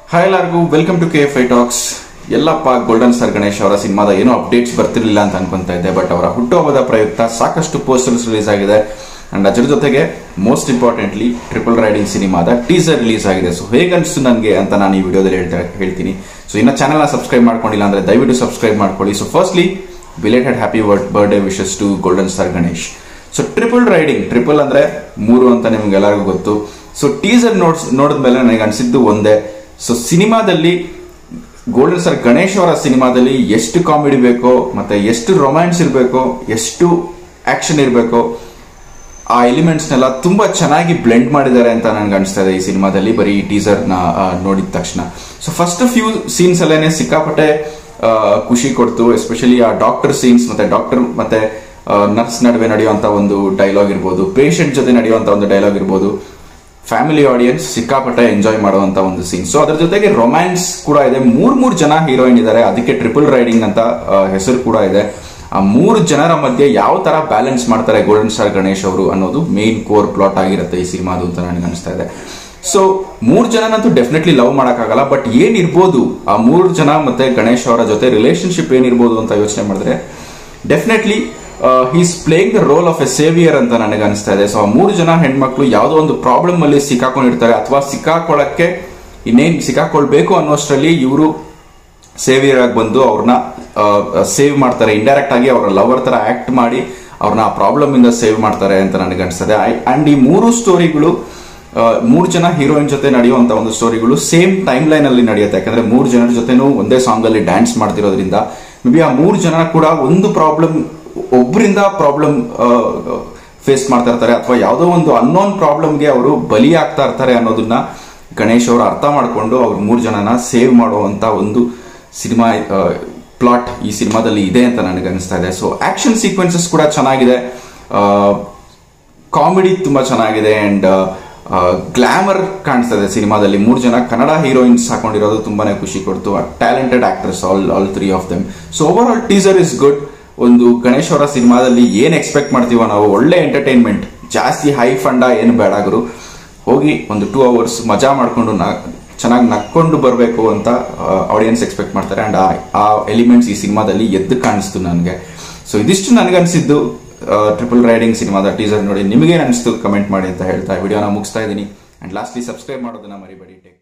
hi ಎಲ್ಲರಿಗೂ welcome to K F I talks ಎಲ್ಲಪ್ಪ golden sir Ganesh ಅವರ ಸಿನಿಮಾದ ಏನೋ ಅಪ್ಡೇಟ್ಸ್ ಬರ್ತಿರ್ಲಿಲ್ಲ ಅಂತ ಅನ್ಕೊಂತಾ ಇದ್ದೆ ಬಟ್ ಅವರ ಹುಟ್ಟುಹಬ್ಬದ ಪ್ರಯುಕ್ತ ಸಾಕಷ್ಟು ಪೋಸ್ಟರ್ಸ್ ರಿಲೀಸ್ ಆಗಿದೆ ಅಂಡ್ ಅದರ ಜೊತೆಗೆ ಮೋಸ್ಟ್ ಇಂಪಾರ್ಟೆಂಟ್ಲಿ ಟ್ರಿಪಲ್ ರೈಡಿಂಗ್ ಸಿನಿಮಾದ ಟೀಸರ್ ರಿಲೀಸ್ ಆಗಿದೆ ಸೊ ಹೇಗೆ ಅನಿಸ್ತು ನನಗೆ ಅಂತ ನಾನು ಈ ವಿಡಿಯೋದಲ್ಲಿ ಹೇಳ್ತಾ ಹೇಳ್ತೀನಿ ಸೊ ಇನ್ನ ಚಾನಲ್ನ ಸಬ್ಸ್ಕ್ರೈಬ್ ಮಾಡ್ಕೊಂಡಿಲ್ಲ ಅಂದ್ರೆ ದಯವಿಟ್ಟು ಸಬ್ಸ್ಕ್ರೈಬ್ ಮಾಡ್ಕೊಳ್ಳಿ so firstly belated happy birthday wishes to golden star Ganesh so triple riding triple ಅಂದ್ರೆ ಮೂರು ಅಂತ ನಿಮ್ಗೆ ಎಲ್ಲರಿಗೂ ಗೊತ್ತು ಸೊ ಟೀಸರ್ ನೋಡ್ಸ್ ನೋಡಿದ್ಮೇಲೆ ನನಗೆ ಅನ್ಸಿದ್ದು ಒಂದೇ ಸೊ ಸಿನಿಮಾದಲ್ಲಿ ಗೋಲ್ಡನ್ ಸರ್ ಗಣೇಶ್ ಅವರ ಸಿನಿಮಾದಲ್ಲಿ ಎಷ್ಟು ಕಾಮಿಡಿ ಬೇಕೋ ಮತ್ತೆ ಎಷ್ಟು ರೊಮ್ಯಾನ್ಸ್ ಇರಬೇಕೋ ಎಷ್ಟು ಆಕ್ಷನ್ ಇರಬೇಕೋ ಆ ಎಲಿಮೆಂಟ್ಸ್ನೆಲ್ಲ ತುಂಬಾ ಚೆನ್ನಾಗಿ ಬ್ಲೆಂಡ್ ಮಾಡಿದ್ದಾರೆ ಅಂತ ನನ್ಗೆ ಅನಿಸ್ತಾ ಇದೆ ಈ ಸಿನಿಮಾದಲ್ಲಿ ಬರೀ ಈ ಟೀಸರ್ ನ ಆ, ನೋಡಿದ ತಕ್ಷಣ ಸೊ ಫಸ್ಟ್ ಫ್ಯೂ ಸೀನ್ಸ್ ಅಲ್ಲೇನೆ ಸಿಕ್ಕಾಪಟ್ಟೆ ಆ, ಖುಷಿ ಕೊಡ್ತು ಎಸ್ಪೆಷಲಿ ಆ ಡಾಕ್ಟರ್ ಸೀನ್ಸ್ ಮತ್ತೆ ಡಾಕ್ಟರ್ ಮತ್ತೆ ನರ್ಸ್ ನಡುವೆ ನಡೆಯುವಂತ ಒಂದು ಡೈಲಾಗ್ ಇರ್ಬೋದು ಪೇಷಂಟ್ ಜೊತೆ ನಡೆಯುವಂತ ಒಂದು ಡೈಲಾಗ್ ಇರ್ಬೋದು ಫ್ಯಾಮಿಲಿ ಆಡಿಯನ್ಸ್ ಸಿಕ್ಕಾಪಟ್ಟೆ ಎಂಜಾಯ್ ಮಾಡುವಂತ ಒಂದು ಸೀನ್ ಸೊ ಅದ್ರ ಜೊತೆಗೆ ರೊಮ್ಯಾನ್ಸ್ ಕೂಡ ಇದೆ ಮೂರ್ ಮೂರ್ ಜನ ಹೀರೋಯಿನ್ ಇದ್ದಾರೆ ಅದಕ್ಕೆ ಟ್ರಿಪಲ್ ರೈಡಿಂಗ್ ಅಂತ ಆ, ಹೆಸರು ಕೂಡ ಇದೆ ಆ ಮೂರು ಜನರ ಮಧ್ಯೆ ಯಾವ ತರ ಬ್ಯಾಲೆನ್ಸ್ ಮಾಡ್ತಾರೆ ಗೋಲ್ಡನ್ ಸ್ಟಾರ್ ಗಣೇಶ್ ಅವರು ಅನ್ನೋದು ಮೇನ್ ಕೋರ್ ಪ್ಲಾಟ್ ಆಗಿರುತ್ತೆ ಈ ಸಿನಿಮಾದು ಅಂತ ನನಗೆ ಅನಿಸ್ತಾ ಇದೆ ಸೊ ಮೂರ್ ಜನನಂತೂ ಡೆಫಿನೆಟ್ಲಿ ಲವ್ ಮಾಡಕ್ಕಾಗಲ್ಲ ಬಟ್ ಏನಿರ್ಬೋದು ಆ ಮೂರು ಜನ ಮತ್ತೆ ಗಣೇಶ್ ಅವರ ಜೊತೆ ರಿಲೇಶನ್ಶಿಪ್ ಏನಿರ್ಬೋದು ಅಂತ ಯೋಚನೆ ಮಾಡಿದ್ರೆ definitely he's playing the role of a saviour ಅಂತ ನನಗೆ ಅನಿಸ್ತಾ ಇದೆ ಸೊ ಆ ಮೂರು ಜನ ಹೆಣ್ಮಕ್ಳು ಯಾವುದೋ ಒಂದು ಪ್ರಾಬ್ಲಮ್ ಅಲ್ಲಿ ಸಿಕ್ಕಾಕೊಂಡಿರ್ತಾರೆ ಅಥವಾ ಸಿಕ್ಕಾಕೊಳ್ಳಕ್ಕೆ ಇನ್ನೇನ್ ಸಿಕ್ಕಾಕೊಳ್ಬೇಕು ಅನ್ನೋಷ್ಟರಲ್ಲಿ ಇವರು ಸೇವಿಯರ್ ಆಗಿ ಬಂದು ಅವ್ರನ್ನ ಸೇವ್ ಮಾಡ್ತಾರೆ ಇಂಡೈರೆಕ್ಟ್ ಆಗಿ ಅವರ ಲವರ್ ತರ ಆಕ್ಟ್ ಮಾಡಿ ಅವ್ರನ್ನ ಆ ಪ್ರಾಬ್ಲಮ್ ಇಂದ ಸೇವ್ ಮಾಡ್ತಾರೆ ಅಂತ ನನಗೆ ಅನಿಸ್ತದೆ ಅಂಡ್ ಈ ಮೂರು ಸ್ಟೋರಿಗಳು ಮೂರು ಜನ ಹೀರೋಯಿನ್ ಜೊತೆ ನಡೆಯುವಂತ ಒಂದು ಸ್ಟೋರಿಗಳು ಸೇಮ್ ಟೈಮ್ ಲೈನ್ ಅಲ್ಲಿ ನಡೆಯುತ್ತೆ ಯಾಕಂದ್ರೆ ಮೂರು ಜನರ ಜೊತೆನೂ ಒಂದೇ ಸಾಂಗ್ ಅಲ್ಲಿ ಡ್ಯಾನ್ಸ್ ಮಾಡ್ತಿರೋದ್ರಿಂದ ಮೇ ಬಿ ಆ ಮೂರು ಜನ ಕೂಡ ಒಂದು ಪ್ರಾಬ್ಲಮ್ ಒಬ್ಬರಿಂದ ಪ್ರಾಬ್ಲಮ್ ಫೇಸ್ ಮಾಡ್ತಾ ಇರ್ತಾರೆ ಅಥವಾ ಯಾವುದೋ ಒಂದು ಅನ್ನೋನ್ ಪ್ರಾಬ್ಲಮ್ಗೆ ಅವರು ಬಲಿ ಆಗ್ತಾ ಇರ್ತಾರೆ ಅನ್ನೋದನ್ನ ಗಣೇಶ್ ಅವರು ಅರ್ಥ ಮಾಡಿಕೊಂಡು ಅವ್ರ ಮೂರು ಜನನ ಸೇವ್ ಮಾಡುವಂತ ಒಂದು ಸಿನಿಮಾ ಪ್ಲಾಟ್ ಈ ಸಿನಿಮಾದಲ್ಲಿ ಇದೆ ಅಂತ ನನಗೆ ಅನಿಸ್ತಾ ಇದೆ ಸೊ ಆಕ್ಷನ್ ಸೀಕ್ವೆನ್ಸಸ್ ಕೂಡ ಚೆನ್ನಾಗಿದೆ ಕಾಮಿಡಿ ತುಂಬಾ ಚೆನ್ನಾಗಿದೆ ಅಂಡ್ ಗ್ಲಾಮರ್ ಕಾಣಿಸ್ತಾ ಇದೆ ಸಿನಿಮಾದಲ್ಲಿ ಮೂರು ಜನ ಕನ್ನಡ ಹೀರೋಯಿನ್ಸ್ ಹಾಕೊಂಡಿರೋದು ತುಂಬಾನೇ ಖುಷಿ ಕೊಡ್ತು talented actors all all three of them so overall teaser is good ಒಂದು ಗಣೇಶ್ ಅವರ ಸಿನಿಮಾದಲ್ಲಿ ಏನ್ ಎಕ್ಸ್ಪೆಕ್ಟ್ ಮಾಡ್ತೀವೋ ನಾವು ಒಳ್ಳೆ ಎಂಟರ್ಟೈನ್ಮೆಂಟ್ ಜಾಸ್ತಿ ಹೈ ಫಂಡ ಏನು ಬೇಡಾಗರು ಹೋಗಿ ಒಂದು ಟೂ ಅವರ್ಸ್ ಮಜಾ ಮಾಡ್ಕೊಂಡು ಚೆನ್ನಾಗಿ ನಕ್ಕೊಂಡು ಬರಬೇಕು ಅಂತ ಆಡಿಯನ್ಸ್ ಎಕ್ಸ್ಪೆಕ್ಟ್ ಮಾಡ್ತಾರೆ ಅಂಡ್ ಆ ಎಲಿಮೆಂಟ್ಸ್ ಈ ಸಿನಿಮಾದಲ್ಲಿ ಎದ್ದು ಕಾಣಿಸ್ತು ನನಗೆ ಸೊ ಇದಿಷ್ಟು ನನಗನ್ಸಿದ್ದು ಟ್ರಿಪಲ್ ರೈಡಿಂಗ್ ಸಿನಿಮಾದ ಟೀಸರ್ ನೋಡಿ ನಿಮಗೇನು ಅನಿಸ್ತು ಕಮೆಂಟ್ ಮಾಡಿ ಅಂತ ಹೇಳ್ತಾ ವಿಡಿಯೋನ ಮುಗಿಸ್ತಾ ಇದ್ದೀನಿ ಅಂಡ್ ಲಾಸ್ಟ್ಲಿ ಸಬ್ಸ್ಕ್ರೈಬ್ ಮಾಡೋದನ್ನ ಮರಿಬೇಡಿ ಟೇಕ್